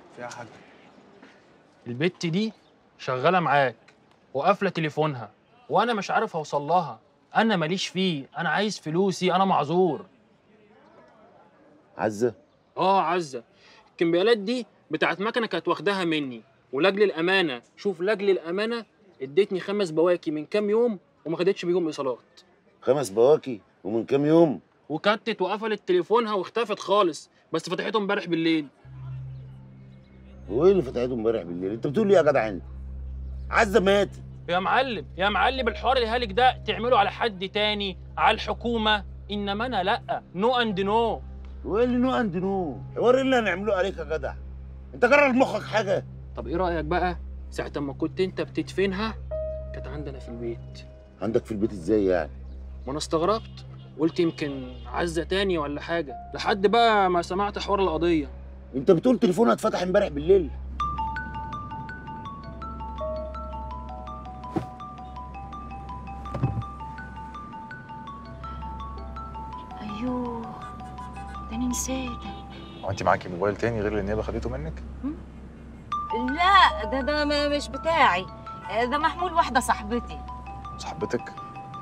فيها حاجه البت دي شغاله معاك وقافله تليفونها وانا مش عارف اوصل لها انا ماليش فيه انا عايز فلوسي انا معذور عزه اه عزه الكمبيالات دي بتاعت مكنه كانت واخداها مني ولاجل الامانه شوف لاجل الامانه ادتني خمس بواكي من كام يوم وما خدتش بيهم ايصالات خمس بواكي ومن كام يوم وكتت وقفلت تليفونها واختفت خالص بس فتحته امبارح بالليل هو ايه اللي فتحته امبارح بالليل انت بتقول ايه يا جدع انت عزه ماتت يا معلم يا معلم الحوار الهالك ده تعمله على حد تاني على الحكومه انما انا لا نو اند نو وايه اللي نو اند نو حوار ايه اللي هنعمله عليك يا جدع انت جرب مخك حاجه طب ايه رايك بقى ساعه ما كنت انت بتدفنها كانت عندنا في البيت عندك في البيت ازاي يعني وانا استغربت قلت يمكن عزه تاني ولا حاجه لحد بقى ما سمعت حوار القضيه انت بتقول تليفونها اتفتح امبارح بالليل ايوه ده انا نسيت هو انت معاكي موبايل تاني غير اللي النيابه خدته منك لا ده ده ما- مش بتاعي ده محمول واحده صاحبتي صاحبتك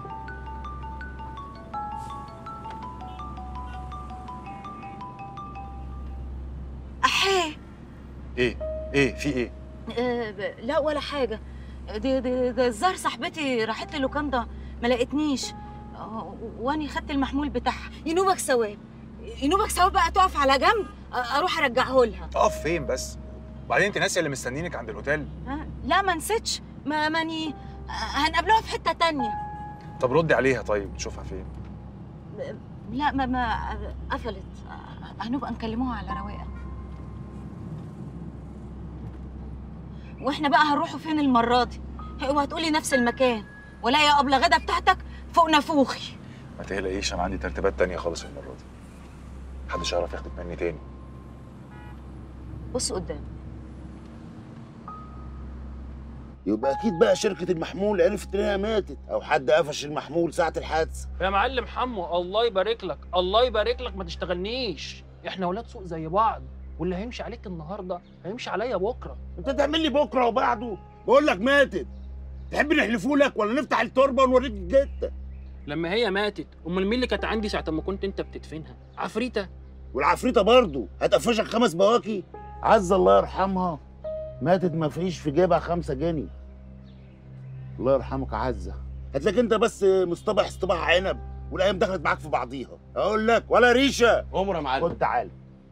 احيه ايه ايه في ايه آه، ب- لا ولا حاجه دي دي ده الظاهر صاحبتي راحت لي اللوكاندا ما لقيتنيش آه، واني خدت المحمول بتاعها ينوبك ثواب ينوبك ثواب بقى تقف على جنب آه، اروح ارجعه لها تقف فين بس وبعدين انت ناسيه اللي مستنينك عند الاوتيل ها؟ لا ما نسيتش ما ماني آه، هنقابلوها في حته تانية طب ردي عليها طيب تشوفها فين لا ما ما قفلت آه، هنبقى نكلموها على رواقه واحنا بقى هنروحوا فين المره دي اوعى تقولي نفس المكان ولا يا ابله غدا بتاعتك فوق نافوخي ما تقلقيش انا عندي ترتيبات تانية خالص المره دي محدش هيعرف ياخدك مني تاني بص قدام يبقى اكيد بقى شركه المحمول عرفت انها ماتت او حد قفش المحمول ساعه الحادثه يا معلم حمو الله يبارك لك الله يبارك لك ما تشتغلنيش احنا ولاد سوق زي بعض واللي هيمشي عليك النهارده هيمشي عليا بكره انت تعمل لي بكره وبعده بقول لك ماتت تحب نحلفوا لك ولا نفتح التربه ونوريك الجته لما هي ماتت امال مين اللي كانت عندي ساعه ما كنت انت بتدفنها عفريته والعفريته برضه هتقفشك خمس بواكي عز الله يرحمها ماتت ما فيش في جيبها خمسة جنيه الله يرحمك يا عزة هتلاقيك انت بس مصطبح اصطباح عنب والايام دخلت معاك في بعضيها اقول لك ولا ريشه عمر يا معلم خد تعالى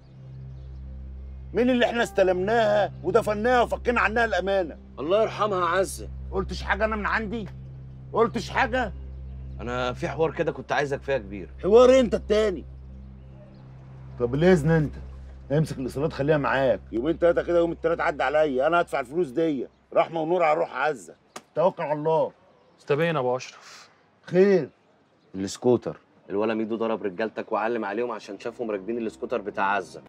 مين اللي احنا استلمناها ودفناها وفكينا عنها الامانه الله يرحمها عزه قلتش حاجه انا من عندي قلتش حاجه انا في حوار كده كنت عايزك فيها كبير حوار إيه انت التاني طب الاذن انت امسك الاصرارات خليها معاك يومين تلاته كده يوم التلات عدى عليا انا هدفع الفلوس دي رحمه ونور على روح عزه توكل على الله استبين يا ابو اشرف خير السكوتر الولا ميدو ضرب رجالتك وعلم عليهم عشان شافهم راكبين السكوتر بتاع عزه